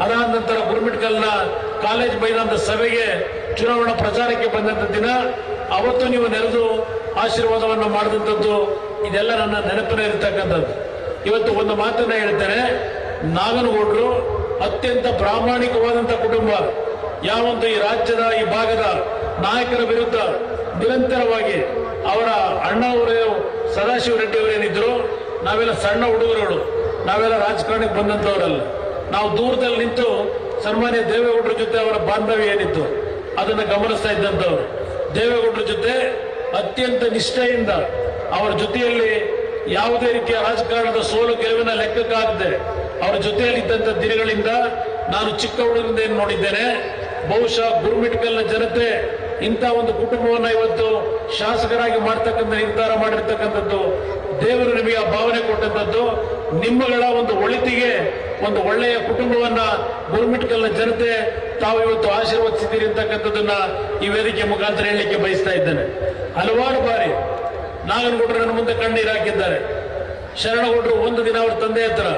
ಅದಾದ ನಂತರ ಗುರುಮಿಟ್ಕಲ್ನ ಕಾಲೇಜ್ ಮೈದಾನದ ಸಭೆಗೆ ಚುನಾವಣಾ ಪ್ರಚಾರಕ್ಕೆ ಬಂದಂತ ದಿನ ಅವತ್ತು ನೀವು ನೆರೆದು ಆಶೀರ್ವಾದವನ್ನು ಮಾಡಿದಂಥದ್ದು ಇದೆಲ್ಲ ನನ್ನ ನೆನಪಿನ ಇರತಕ್ಕಂಥದ್ದು ಇವತ್ತು ಒಂದು ಮಾತನ್ನ ಹೇಳ್ತೇನೆ ನಾಗನಗೌಡರು ಅತ್ಯಂತ ಪ್ರಾಮಾಣಿಕವಾದಂತ ಕುಟುಂಬ ಯಾವೊಂದು ಈ ರಾಜ್ಯದ ಈ ಭಾಗದ ನಾಯಕರ ವಿರುದ್ಧ ನಿರಂತರವಾಗಿ ಅವರ ಅಣ್ಣವರು ಸದಾಶಿವ ರೆಡ್ಡಿ ಅವರೇನಿದ್ರು ನಾವೆಲ್ಲ ಸಣ್ಣ ಹುಡುಗರುಗಳು ನಾವೆಲ್ಲ ರಾಜಕಾರಣಕ್ಕೆ ಬಂದಂತವರಲ್ಲ ನಾವು ದೂರದಲ್ಲಿ ನಿಂತು ಸನ್ಮಾನ್ಯ ದೇವೇಗೌಡರ ಜೊತೆ ಅವರ ಬಾಂಧವ್ಯ ಏನಿತ್ತು ಅದನ್ನು ಗಮನಿಸ್ತಾ ಇದ್ದಂಥವ್ರು ದೇವೇಗೌಡರ ಜೊತೆ ಅತ್ಯಂತ ನಿಷ್ಠೆಯಿಂದ ಅವರ ಜೊತೆಯಲ್ಲಿ ಯಾವುದೇ ರೀತಿಯ ರಾಜಕಾರಣದ ಸೋಲು ಗೆಲುವಿನ ಲೆಕ್ಕಕ್ಕಾಗದೆ ಅವರ ಜೊತೆಯಲ್ಲಿದ್ದಂಥ ದಿನಗಳಿಂದ ನಾನು ಚಿಕ್ಕ ಹುಡುಗರಿಂದ ಏನು ನೋಡಿದ್ದೇನೆ ಬಹುಶಃ ಗುರುಮಿಟ್ಕಲ್ನ ಜನತೆ ಇಂಥ ಒಂದು ಕುಟುಂಬವನ್ನ ಇವತ್ತು ಶಾಸಕರಾಗಿ ಮಾಡ್ತಕ್ಕಂಥ ನಿರ್ಧಾರ ಮಾಡಿರ್ತಕ್ಕಂಥದ್ದು ದೇವರು ನಿಮಗೆ ಆ ಭಾವನೆ ಕೊಟ್ಟಂಥದ್ದು ನಿಮ್ಮಗಳ ಒಂದು ಒಳಿತಿಗೆ ಒಂದು ಒಳ್ಳೆಯ ಕುಟುಂಬವನ್ನ ಗುರುಮಿಟ್ಕಲ್ನ ಜನತೆ ತಾವು ಇವತ್ತು ಆಶೀರ್ವದಿಸಿದ್ದೀರಿ ಅಂತಕ್ಕಂಥದ್ದನ್ನ ಈ ವೇದಿಕೆ ಮುಖಾಂತರ ಹೇಳಲಿಕ್ಕೆ ಬಯಸ್ತಾ ಇದ್ದೇನೆ ಹಲವಾರು ಬಾರಿ ನಾಗನಗೌಡರು ನನ್ನ ಮುಂದೆ ಕಣ್ಣೀರು ಹಾಕಿದ್ದಾರೆ ಶರಣಗೌಡರು ಒಂದು ದಿನ ಅವರ ತಂದೆ ಹತ್ರ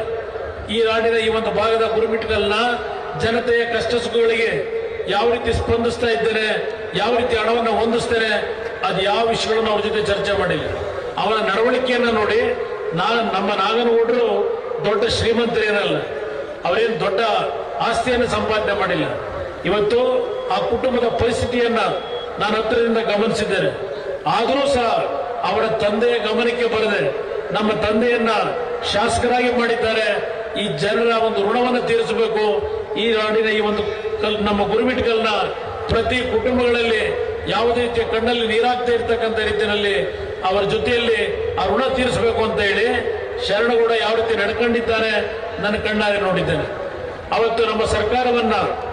ಈ ನಾಡಿನ ಈ ಒಂದು ಭಾಗದ ಗುರುಮಿಟ್ಕಲ್ನ ಜನತೆಯ ಕಷ್ಟ ಸುಖಗಳಿಗೆ ಯಾವ ರೀತಿ ಸ್ಪಂದಿಸ್ತಾ ಇದ್ದೇನೆ ಯಾವ ರೀತಿ ಹಣವನ್ನು ಹೊಂದಿಸ್ತೇನೆ ಅದು ಯಾವ ವಿಷಯಗಳನ್ನು ಅವ್ರ ಜೊತೆ ಚರ್ಚೆ ಮಾಡಿಲ್ಲ ಅವರ ನಡವಳಿಕೆಯನ್ನ ನೋಡಿ ನಾ ನಮ್ಮ ನಾಗನಗೌಡರು ದೊಡ್ಡ ಶ್ರೀಮಂತರೇನಲ್ಲ ಅವರೇನು ದೊಡ್ಡ ಆಸ್ತಿಯನ್ನು ಸಂಪಾದನೆ ಮಾಡಿಲ್ಲ ಇವತ್ತು ಆ ಕುಟುಂಬದ ಪರಿಸ್ಥಿತಿಯನ್ನ ನಾನು ಹತ್ತಿರದಿಂದ ಗಮನಿಸಿದ್ದೇನೆ ಆದರೂ ಸಹ ಅವರ ತಂದೆಯ ಗಮನಕ್ಕೆ ಬರದೆ ನಮ್ಮ ತಂದೆಯನ್ನ ಶಾಸಕರಾಗಿ ಮಾಡಿದ್ದಾರೆ ಈ ಜನರ ಒಂದು ಋಣವನ್ನು ತೀರಿಸಬೇಕು ಈ ನಾಡಿನ ಈ ಒಂದು ಕಲ್ ನಮ್ಮ ಗುರುಮಿಟ್ಕಲ್ನ ಪ್ರತಿ ಕುಟುಂಬಗಳಲ್ಲಿ ಯಾವುದೇ ರೀತಿಯ ಕಣ್ಣಲ್ಲಿ ನೀರಾಗ್ತಾ ಇರ್ತಕ್ಕಂಥ ರೀತಿಯಲ್ಲಿ ಅವರ ಜೊತೆಯಲ್ಲಿ ಆ ಋಣ ತೀರಿಸಬೇಕು ಅಂತ ಹೇಳಿ ಶರಣಗೌಡ ಯಾವ ರೀತಿ ನಡ್ಕೊಂಡಿದ್ದಾರೆ ನನ್ನ ಕಣ್ಣಾರೆ ನೋಡಿದ್ದೇನೆ ಅವತ್ತು ನಮ್ಮ ಸರ್ಕಾರವನ್ನ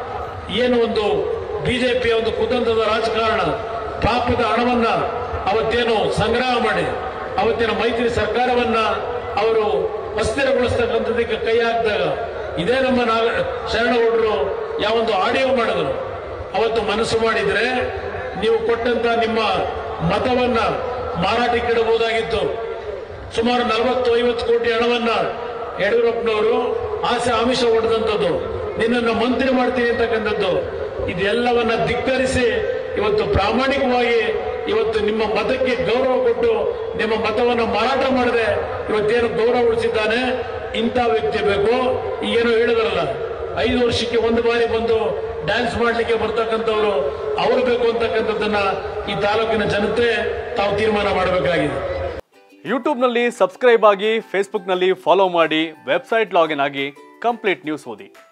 ಏನು ಒಂದು ಬಿಜೆಪಿಯ ಒಂದು ಕುತಂತ್ರದ ರಾಜಕಾರಣ ಪಾಪದ ಹಣವನ್ನ ಅವತ್ತೇನು ಸಂಗ್ರಹ ಮಾಡಿ ಅವತ್ತಿನ ಮೈತ್ರಿ ಸರ್ಕಾರವನ್ನ ಅವರು ಅಸ್ಥಿರಗೊಳಿಸ್ತಕ್ಕಂಥದಕ್ಕೆ ಕೈ ಹಾಕಿದಾಗ ಇದೇ ನಮ್ಮ ನಾಗ ಶರಣಗೌಡರು ಯಾವೊಂದು ಆಡಿಯೋ ಮಾಡಿದ್ರು ಅವತ್ತು ಮನಸ್ಸು ಮಾಡಿದ್ರೆ ನೀವು ಕೊಟ್ಟಂತ ನಿಮ್ಮ ಮತವನ್ನ ಮಾರಾಟಕ್ಕೆ ಇಡಬಹುದಾಗಿತ್ತು ಸುಮಾರು ನಲವತ್ತು ಐವತ್ತು ಕೋಟಿ ಹಣವನ್ನ ಯಡಿಯೂರಪ್ಪನವರು ಆಸೆ ಆಮಿಷ ಹೊಡೆದಂಥದ್ದು ನಿನ್ನನ್ನು ಮಂತ್ರಿ ಮಾಡ್ತೀನಿ ಅಂತಕ್ಕಂಥದ್ದು ಇದೆಲ್ಲವನ್ನ ಧಿಕ್ಕರಿಸಿ ಇವತ್ತು ಪ್ರಾಮಾಣಿಕವಾಗಿ ಇವತ್ತು ನಿಮ್ಮ ಮತಕ್ಕೆ ಗೌರವ ಕೊಟ್ಟು ನಿಮ್ಮ ಮತವನ್ನು ಮಾರಾಟ ಮಾಡದೆ ಇವತ್ತೇನು ಗೌರವ ಉಳಿಸಿದ್ದಾನೆ ಇಂಥ ವ್ಯಕ್ತಿ ಬೇಕು ಈಗೇನೋ ಹೇಳಿದ್ರಲ್ಲ ಐದು ವರ್ಷಕ್ಕೆ ಒಂದು ಬಾರಿ ಬಂದು ಡ್ಯಾನ್ಸ್ ಮಾಡ್ಲಿಕ್ಕೆ ಬರ್ತಕ್ಕಂಥವ್ರು ಅವರು ಬೇಕು ಅಂತಕ್ಕಂಥದ್ದನ್ನ ಈ ತಾಲೂಕಿನ ಜನತೆ ತಾವು ತೀರ್ಮಾನ ಮಾಡಬೇಕಾಗಿದೆ ಯೂಟ್ಯೂಬ್ನಲ್ಲಿ ಸಬ್ಸ್ಕ್ರೈಬ್ ಆಗಿ ಫೇಸ್ಬುಕ್ನಲ್ಲಿ ಫಾಲೋ ಮಾಡಿ ವೆಬ್ಸೈಟ್ ಲಾಗಿನ್ ಆಗಿ ಕಂಪ್ಲೀಟ್ ನ್ಯೂಸ್ ಓದಿ